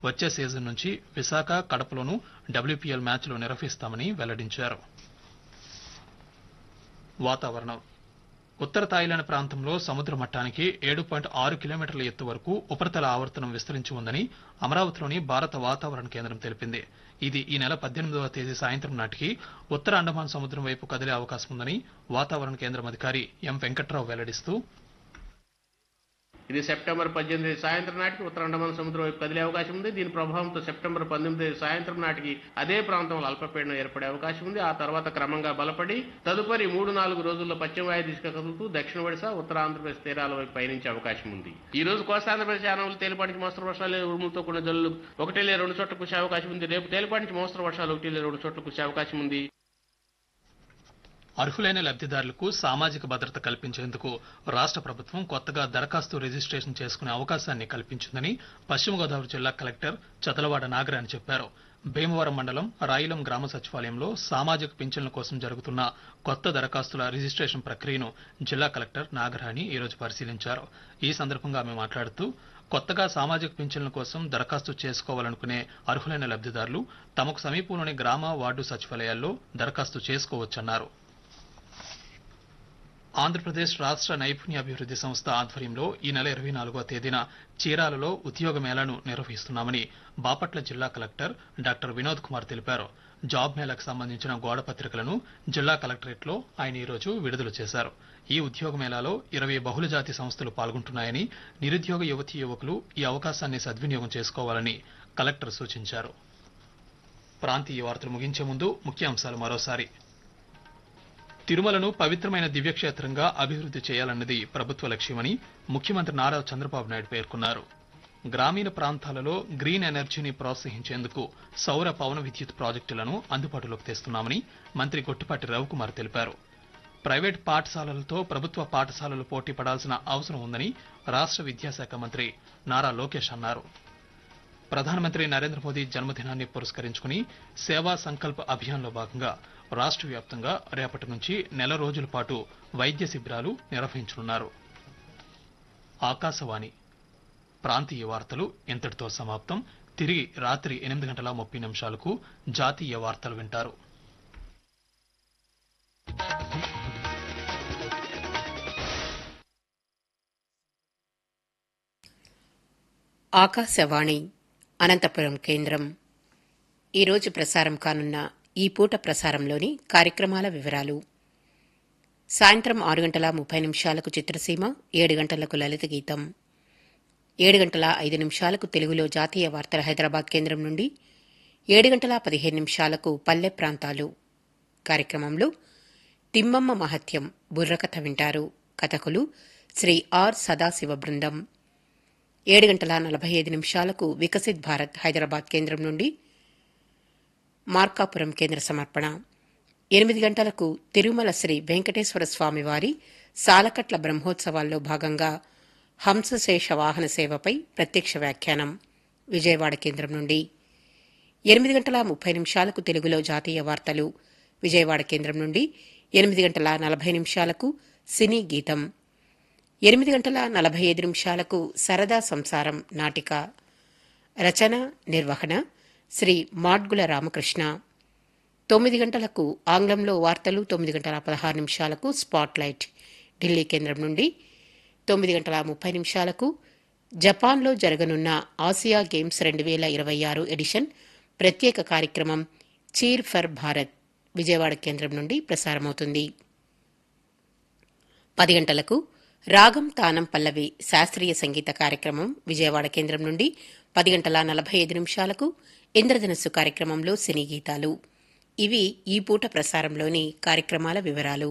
వచ్చే సీజన్ నుంచి విశాఖ కడపలోనూ డబ్ల్యూపీఎల్ మ్యాచ్లు నిర్వహిస్తామని వెల్లడించారు వాతావరణం ఉత్తర థాయిలాండ్ ప్రాంతంలో సముద్ర మట్టానికి ఏడు పాయింట్ ఆరు కిలోమీటర్ల ఎత్తు వరకు ఉపరితల ఆవర్తనం విస్తరించి ఉందని అమరావతిలోని భారత వాతావరణ కేంద్రం తెలిపింది ఇది ఈ నెల పద్దెనిమిదవ తేదీ సాయంత్రం నాటికి ఉత్తర అండమాన్ సముద్రం వైపు కదిలే అవకాశం ఉందని వాతావరణ కేంద్రం అధికారి ఎం వెంకట్రావు వెల్లడిస్తూ ఇది సెప్టెంబర్ పద్దెనిమిది సాయంత్రం నాటికి ఉత్తర అండమాన్ సముద్రం వైపు కదిలే అవకాశం ఉంది దీని ప్రభావంతో సెప్టెంబర్ పంతొమ్మిది సాయంత్రం నాటికి అదే ప్రాంతంలో అల్పపీడనం ఏర్పడే అవకాశం ఉంది ఆ తర్వాత క్రమంగా బలపడి తదుపరి మూడు నాలుగు రోజుల్లో పశ్చిమ వాయు దిశగా కదులుతూ దక్షిణ ఒడిశా ఉత్తర ఆంధ్రప్రదేశ్ తీరాల వైపు పయనించే అవకాశం ఉంది ఈ రోజు కోస్తాంధ్రప్రదేశ్ యానంలో తేలిపాటి నుంచి మోస్తరు వర్షాలు లేదా ఉరుములతో కూడిన జల్లులు ఒకటి లేదా రెండు చోట్ల కురిసే అవకాశం ఉంది రేపు తేలిపాటి నుంచి మోస్తరు వర్షాలు ఒకటి లేదా రెండు చోట్ల కురిసే అవకాశం ఉంది అర్హులైన లబ్దిదారులకు సామాజిక భద్రత కల్పించేందుకు రాష్ట్ర ప్రభుత్వం కొత్తగా దరఖాస్తు రిజిస్ట్రేషన్ చేసుకునే అవకాశాన్ని కల్పించిందని పశ్చిమ గోదావరి జిల్లా కలెక్టర్ చదలవాడ నాగరాణి చెప్పారు భీమవరం మండలం రాయిలం గ్రామ సచివాలయంలో సామాజిక పింఛన్ల కోసం జరుగుతున్న కొత్త దరఖాస్తుల రిజిస్ట్రేషన్ ప్రక్రియను జిల్లా కలెక్టర్ నాగరాణి ఈరోజు పరిశీలించారు ఈ సందర్భంగా ఆమె మాట్లాడుతూ కొత్తగా సామాజిక పింఛన్ల కోసం దరఖాస్తు చేసుకోవాలనుకునే అర్హులైన లబ్దిదారులు తమకు సమీపంలోని గ్రామ వార్డు సచివాలయాల్లో దరఖాస్తు చేసుకోవచ్చన్నారు ఆంధ్రప్రదేశ్ రాష్ట్ర నైపుణ్యాభివృద్ధి సంస్థ ఆధ్వర్యంలో ఈ నెల ఇరవై నాలుగో తేదీన చీరాలలో ఉద్యోగ మేళాను నిర్వహిస్తున్నామని బాపట్ల జిల్లా కలెక్టర్ డాక్టర్ వినోద్ కుమార్ తెలిపారు జాబ్ మేళాకు సంబంధించిన గోడ పత్రికలను జిల్లా కలెక్టరేట్లో ఆయన ఈరోజు విడుదల చేశారు ఈ ఉద్యోగ మేళాలో ఇరవై బహుళజాతి సంస్థలు పాల్గొంటున్నాయని నిరుద్యోగ యువతీ యువకులు ఈ అవకాశాన్ని సద్వినియోగం చేసుకోవాలని కలెక్టర్ సూచించారు ప్రాంతీయ వార్తలు ముగించే ముందు ముఖ్యాంశాలు మరోసారి తిరుమలను పవిత్రమైన దివ్యక్షేత్రంగా అభివృద్ధి చేయాలన్నది ప్రభుత్వ లక్ష్యమని ముఖ్యమంత్రి నారా చంద్రబాబు నాయుడు పేర్కొన్నారు గ్రామీణ ప్రాంతాలలో గ్రీన్ ఎనర్జీని ప్రోత్సహించేందుకు సౌర పవన విద్యుత్ ప్రాజెక్టులను అందుబాటులోకి తెస్తున్నామని మంత్రి గొట్టిపాటి రవికుమార్ తెలిపారు ప్రైవేట్ పాఠశాలలతో ప్రభుత్వ పాఠశాలలు పోటీ పడాల్సిన అవసరం ఉందని రాష్ట్ర విద్యాశాఖ మంత్రి నారా లోకేష్ అన్నారు ప్రధానమంత్రి నరేంద్ర మోదీ జన్మదినాన్ని పురస్కరించుకుని సేవా సంకల్ప్ అభియాన్లో భాగంగా రాష్ట్ర వ్యాప్తంగా రేపటి నుంచి నెల రోజుల పాటు వైద్య శిబిరాలు నిర్వహించనున్నారు ఆకాశవాణి ప్రాంతీయ వార్తలు ఇంతటితో సమాప్తం తిరిగి రాత్రి ఎనిమిది గంటల ముప్పై నిమిషాలకు జాతీయ వార్తలు వింటారు ఆకాశవాణి అనంతపురం కేంద్రం ఈరోజు ప్రసారం కానున్న ఈ పూట ప్రసారంలోని కార్యక్రమాల వివరాలు సాయంత్రం ఆరు గంటల ముప్పై నిమిషాలకు చిత్రసీమ ఏడు గంటలకు లలిత గీతం ఏడు గంటల ఐదు నిమిషాలకు తెలుగులో జాతీయ వార్తల హైదరాబాద్ కేంద్రం నుండి ఏడు గంటల పదిహేను నిమిషాలకు పల్లె ప్రాంతాలు కార్యక్రమంలో తిమ్మమ్మ మహత్యం బుర్రకథ వింటారు కథకులు శ్రీ ఆర్ సదాశివ బృందం ఏడు గంటల నలభై ఐదు నిమిషాలకు వికసిత్ భారత్ హైదరాబాద్ కేంద్రం నుండి మార్కాపురం కేంద్ర సమర్పణ ఎనిమిది గంటలకు తిరుమల శ్రీ వెంకటేశ్వర స్వామి వారి సాలకట్ల బ్రహ్మోత్సవాల్లో భాగంగా హంసశేష వాహన సేవపై ప్రత్యక్ష వ్యాఖ్యానం విజయవాడ కేంద్రం నుండి ఎనిమిది గంటల ముప్పై నిమిషాలకు తెలుగులో జాతీయ వార్తలు విజయవాడ కేంద్రం నుండి ఎనిమిది గంటల నలభై నిమిషాలకు సినీ గీతం ఎనిమిది గంటల నలభై ఐదు నిమిషాలకు సరదా సంసారం నాటిక రచన నిర్వహణ శ్రీ మాడ్గుల రామకృష్ణ తొమ్మిది గంటలకు ఆంగ్లంలో వార్తలు తొమ్మిది గంటల పదహారు నిమిషాలకు స్పాట్లైట్ ఢిల్లీ కేంద్రం నుండి తొమ్మిది గంటల ముప్పై నిమిషాలకు జపాన్లో జరగనున్న ఆసియా గేమ్స్ రెండు వేల ఇరవై ఆరు ఎడిషన్ ప్రత్యేక కార్యక్రమం చీర్ ఫర్ భారత్ విజయవాడ కేంద్రం నుండి ప్రసారమవుతుంది పది గంటలకు రాగం తానం పల్లవి శాస్త్రీయ సంగీత కార్యక్రమం విజయవాడ కేంద్రం నుండి పది గంటల నలభై ఐదు నిమిషాలకు ఇంద్రధనస్సు కార్యక్రమంలో సినీ గీతాలు ఇవి ఈ పూట ప్రసారంలోని కార్యక్రమాల వివరాలు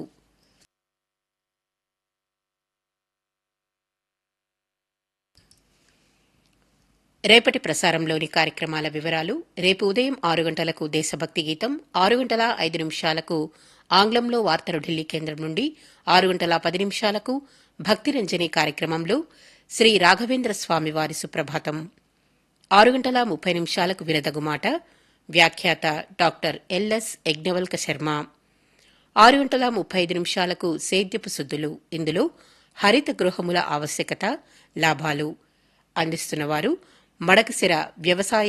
రేపటి ప్రసారంలోని కార్యక్రమాల వివరాలు రేపు ఉదయం ఆరు గంటలకు దేశభక్తి గీతం ఆరు గంటల ఐదు నిమిషాలకు ఆంగ్లంలో వార్తలు ఢిల్లీ కేంద్రం నుండి ఆరు గంటల పది నిమిషాలకు భక్తిరంజని కార్యక్రమంలో శ్రీ రాఘవేంద్ర స్వామి వారి సుప్రభాతం ఆరు గంటల ముప్పై నిమిషాలకు వినదగుమాట వ్యాఖ్యాత డాక్టర్ ఎల్ఎస్ యజ్ఞవల్క శర్మ ఆరు గంటల ముప్పై ఐదు నిమిషాలకు సేద్యపు సుద్దులు ఇందులో హరిత గృహముల ఆవశ్యకత లాభాలు అందిస్తున్నవారు మడకసిర వ్యవసాయ